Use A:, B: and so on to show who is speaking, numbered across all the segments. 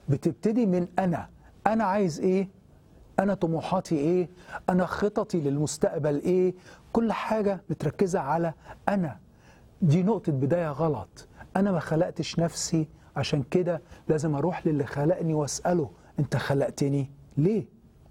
A: بتبتدي من انا انا عايز ايه انا طموحاتي ايه انا خططي للمستقبل ايه كل حاجه متركزه على انا دي نقطه بدايه غلط انا ما خلقتش نفسي عشان كده لازم اروح للي خلقني واساله انت خلقتني ليه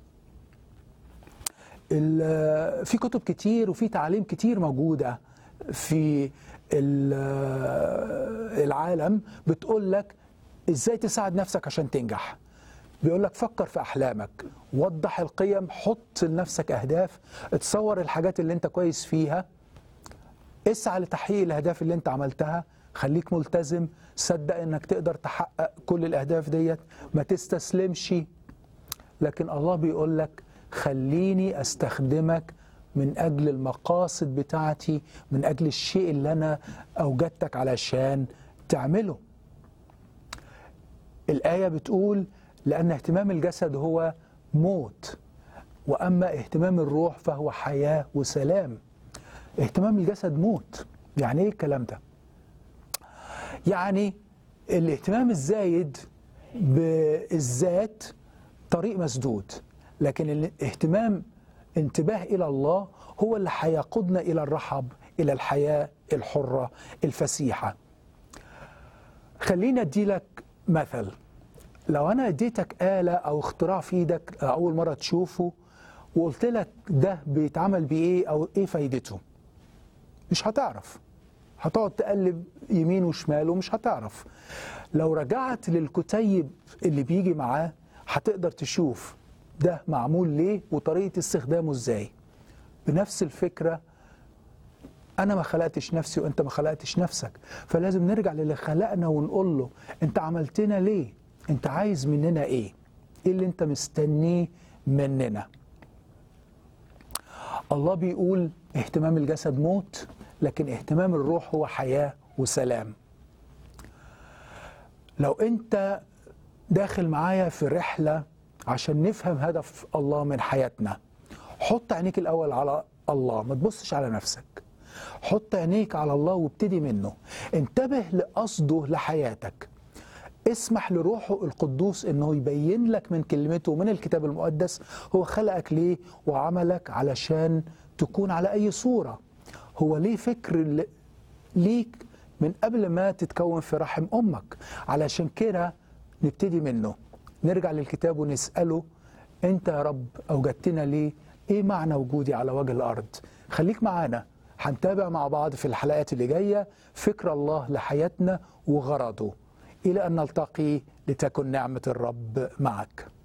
A: ال- في كتب كتير وفي تعاليم كتير موجوده في ال- العالم بتقول لك ازاي تساعد نفسك عشان تنجح بيقول لك فكر في احلامك وضح القيم حط لنفسك اهداف اتصور الحاجات اللي انت كويس فيها اسعى لتحقيق الاهداف اللي انت عملتها خليك ملتزم صدق انك تقدر تحقق كل الاهداف ديت ما تستسلمش لكن الله بيقول لك خليني استخدمك من اجل المقاصد بتاعتي من اجل الشيء اللي انا اوجدتك علشان تعمله الايه بتقول لان اهتمام الجسد هو موت واما اهتمام الروح فهو حياه وسلام اهتمام الجسد موت يعني ايه الكلام ده يعني الاهتمام الزايد بالذات طريق مسدود لكن الاهتمام انتباه الى الله هو اللي هيقودنا الى الرحب الى الحياه الحره الفسيحه خليني ادي لك مثل لو انا اديتك آلة او اختراع في ايدك اول مرة تشوفه وقلت لك ده بيتعمل بايه او ايه فايدته مش هتعرف هتقعد تقلب يمين وشمال ومش هتعرف لو رجعت للكتيب اللي بيجي معاه هتقدر تشوف ده معمول ليه وطريقة استخدامه ازاي بنفس الفكرة انا ما خلقتش نفسي وانت ما خلقتش نفسك فلازم نرجع للي خلقنا ونقول له انت عملتنا ليه انت عايز مننا ايه ايه اللي انت مستنيه مننا الله بيقول اهتمام الجسد موت لكن اهتمام الروح هو حياة وسلام لو انت داخل معايا في رحلة عشان نفهم هدف الله من حياتنا حط عينيك الأول على الله ما تبصش على نفسك حط عينيك على الله وابتدي منه انتبه لقصده لحياتك اسمح لروحه القدوس انه يبين لك من كلمته ومن الكتاب المقدس هو خلقك ليه وعملك علشان تكون على اي صوره هو ليه فكر ل- ليك من قبل ما تتكون في رحم امك علشان كده نبتدي منه نرجع للكتاب ونساله انت يا رب اوجدتنا ليه ايه معنى وجودي على وجه الارض خليك معانا هنتابع مع بعض في الحلقات اللي جايه فكر الله لحياتنا وغرضه الى ان نلتقي لتكن نعمه الرب معك